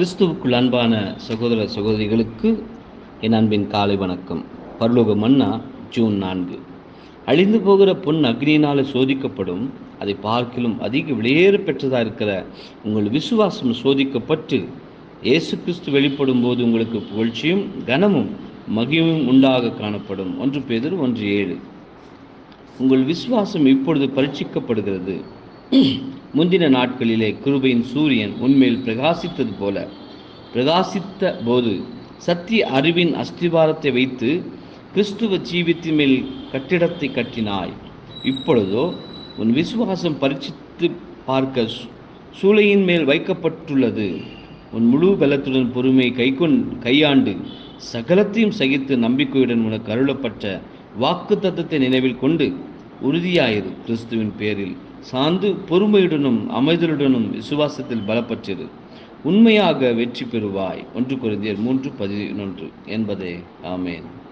கிறிஸ்துவுக்குள் அன்பான சகோதர சகோதரிகளுக்கு என் அன்பின் காலை வணக்கம் பரலோக மன்னா ஜூன் நான்கு அழிந்து போகிற பொன் அக்னியினால் சோதிக்கப்படும் அதை பார்க்கிலும் அதிக விலையேற பெற்றதாக இருக்கிற உங்கள் விசுவாசம் சோதிக்கப்பட்டு இயேசு கிறிஸ்து வெளிப்படும் போது உங்களுக்கு புகழ்ச்சியும் கனமும் மகிமும் உண்டாக காணப்படும் ஒன்று பேதர் ஒன்று ஏழு உங்கள் விசுவாசம் இப்பொழுது பரீட்சிக்கப்படுகிறது முந்தின நாட்களிலே கிருபையின் சூரியன் உண்மையில் பிரகாசித்தது போல பிரகாசித்த போது சத்திய அறிவின் அஸ்திவாரத்தை வைத்து கிறிஸ்துவ ஜீவித்தின் மேல் கட்டிடத்தை கட்டினாய் இப்பொழுதோ உன் விசுவாசம் பரீட்சித்து பார்க்க சூ- சூளையின் மேல் வைக்கப்பட்டுள்ளது உன் முழு பலத்துடன் பொறுமை கைக்கொண் கையாண்டு சகலத்தையும் சகித்து நம்பிக்கையுடன் உனக்கு அருளப்பட்ட வாக்கு தத்தத்தை நினைவில் கொண்டு உறுதியாயிரு கிறிஸ்துவின் பேரில் சார்ந்து பொறுமையுடனும் அமைதலுடனும் விசுவாசத்தில் பலப்பற்றிரு உண்மையாக வெற்றி பெறுவாய் ஒன்று குருந்தியர் மூன்று பதினொன்று என்பதே ஆமேன்